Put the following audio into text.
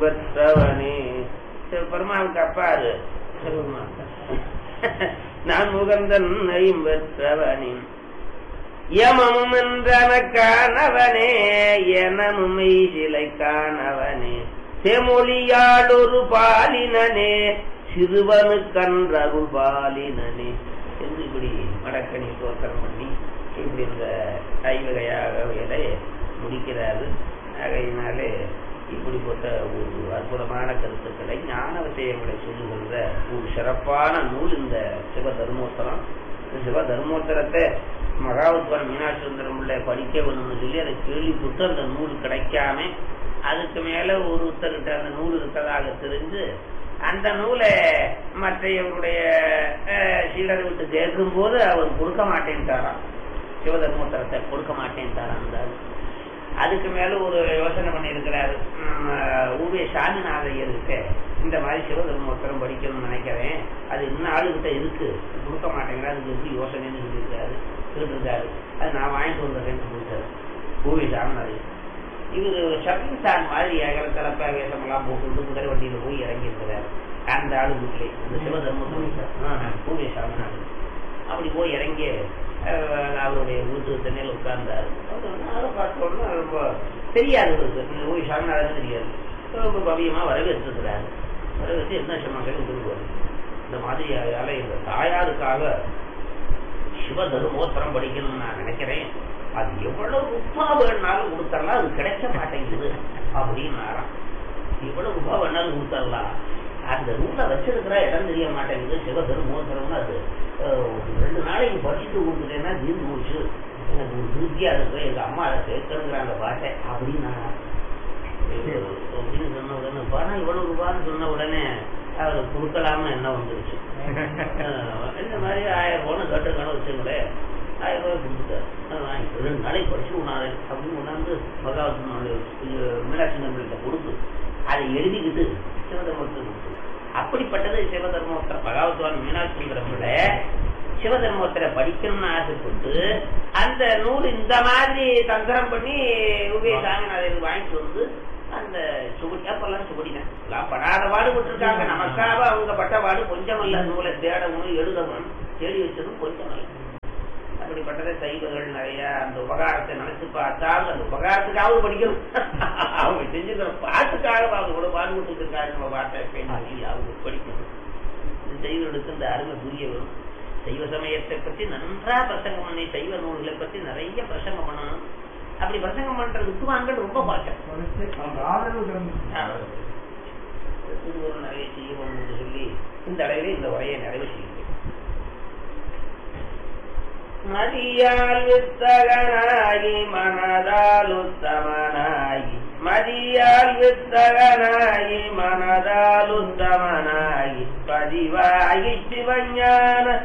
பெற்றவனே பெருமாளுக்கு அப்பாரு சிவபெருமான் நான் முகந்தன் ஐம்பெற்றவனின் யமமும் என்றனக்கானவனே எனமும் சிலை காணவனே செமொழியாடொரு பாலினனே சிறுவனுக்கன்றருள் பாலினனே என்று இப்படி மடக்கணி தோற்றம் பண்ணி இப்படி இந்த ஐவகையாக வேலை முடிக்கிறாரு ஆகையினாலே இப்படிப்பட்ட ஒரு அற்புதமான கருத்துக்களை ஞான விஷயங்களை சொல்லுகின்ற ஒரு சிறப்பான நூல் இந்த சிவ தர்மோத்தரம் இந்த சிவ தர்மோத்தரத்தை மகாவத்வரம் மீனாட்சி சுந்தரம் உள்ள படிக்க வேணும்னு சொல்லி அதை கேள்விப்பட்டு அந்த நூல் கிடைக்காம அதுக்கு மேல ஒருத்தர்கிட்ட அந்த நூல் இருக்கதாக தெரிஞ்சு அந்த நூலை மற்றையவருடைய சீடரை விட்டு கேட்கும் போது அவர் கொடுக்க மாட்டேன்ட்டாராம் சிவதர்மோத்தரத்தை கொடுக்க மாட்டேன்ட்டாராம் அந்த ஆளு. அதுக்கு மேல ஒரு யோசனை பண்ணி இருக்கிறாரு ஊவே சாமிநாதையருக்கு இந்த மாதிரி சிவதர்மோத்தரம் படிக்கணும்னு நினைக்கிறேன் அது இன்னும் ஆளுகிட்ட இருக்கு கொடுக்க மாட்டேங்கிறா அதுக்கு எப்படி யோசனைன்னு சொல்லியிருக்காரு கேட்டிருக்காரு அது நான் வாங்கிட்டு வந்துடுறேன்னு சொல்லிட்டாரு ஊவே சாமிநாதையர் இவர் ஷப்பிங் ஸ்டார் மாதிரி ஏகரத்தலப்ப வேஷமெல்லாம் போட்டு குதிரை வண்டியில போய் இறங்கி இருக்கிறார் அந்த ஆளு வீட்டிலே இந்த சிவதர்மோத்தரம் ஊவே சாமிநாதன் அப்படி போய் இறங்கி அஹ், அவருடைய வீட்டு தண்ணியில் உட்கார்ந்தாரு அதை பார்த்தோன்னா ரொம்ப தெரியாது அவருக்கு ஓய் சாமிநாதன் தெரியாது ரொம்ப பவியமா வரவேற்றிருக்கிறாரு வரவேற்று என்ன சொன்னாங்க சொல்லுவார் இந்த மாதிரி அலை இந்த தாயாருக்காக சிவ தர்மோத்தரம் படிக்கணும்னு நான் நினைக்கிறேன் அது எவ்வளவு ரூபா வேணாலும் கொடுத்தரலாம் அது கிடைக்க மாட்டேங்குது அப்படின்னாராம் எவ்வளவு ரூபா வேணாலும் கொடுத்தரலாம் அந்த நூலை வச்சிருக்கிற இடம் தெரிய மாட்டேங்குது சிவ தர்மோத்தரம்னு அது அஹ், ஒரு ரெண்டு நாளைக்கு படிச்சுட்டு கொடுத்துட்டேன்னா தீர்ந்து போச்சு எனக்கு ஒரு திருப்தியா இருக்கு எங்க அம்மா அதை கேட்கணுங்கிற அந்த பாட்டை அப்படின்னா அப்படின்னு சொன்ன உடனே பணம் இவ்வளவு ரூபான்னு சொன்ன உடனே அவர் கொடுக்கலாம்னு என்ன வந்துருச்சு அஹ் இந்த மாதிரி ஆயிரம் ரூபான்னு கேட்டிருக்கானு வச்சுங்களேன் ஆயிரம் ரூபாய் கொடுத்துட்டாரு அதை வாங்கி ரெண்டு நாளைக்கு படிச்சு உணாரு அப்படின்னு கொண்டாந்து மகாவத்து மீனாட்சி நம்பிக்கிட்ட கொடுத்து அதை எழுதிக்கிட்டு சிவதர்மத்தை கொடுத்து அப்படிப்பட்டது சிவதர்மோத்தர பகவத்வான் மீனாட்சி பிரம்மல சிவதர்மோத்தரை படிக்கணும்னு ஆசைப்பட்டு அந்த நூல் இந்த மாதிரி தந்திரம் பண்ணி உபயோகாங்க வாங்கிட்டு வந்து அந்த சுவடி அப்பெல்லாம் சுவடிதான் எல்லாம் படாத பாடுபட்டு இருக்காங்க நமக்காக அவங்க பட்ட பாடு கொஞ்சம் அல்ல நூலை தேடவும் எழுதவும் தேடி வச்சதும் கொஞ்சம் அல்ல அப்படிப்பட்டதை சைவர்கள் நிறைய அந்த உபகாரத்தை நினைச்சு பார்த்தால் அந்த உபகாரத்துக்காவது படிக்கணும் அவங்க செஞ்சுக்கிற பாட்டுக்காக அவங்க கூட பாடுபட்டு இருக்காரு நம்ம பாட்டை பேசி அவங்க படிக்கணும் இந்த சைவர்களுக்கு இந்த அருமை புரிய வரும் சைவ சமயத்தை பற்றி நன்றா பிரசங்கம் பண்ணி சைவ நூல்களை பற்றி நிறைய பிரசங்கம் பண்ணணும் அப்படி பிரசங்கம் பண்ற வித்துவான்கள் ரொம்ப பாட்டம் திருவருள் நிறைய செய்யணும் என்று சொல்லி இந்த அளவில் இந்த உரையை நிறைவு செய்கிறேன் மதியால் வித்தகனாகி மனதால் உத்தமனாகி மதியால் வித்தகனாகி மனதால் உத்தமனாகி பதிவாகி சிவஞான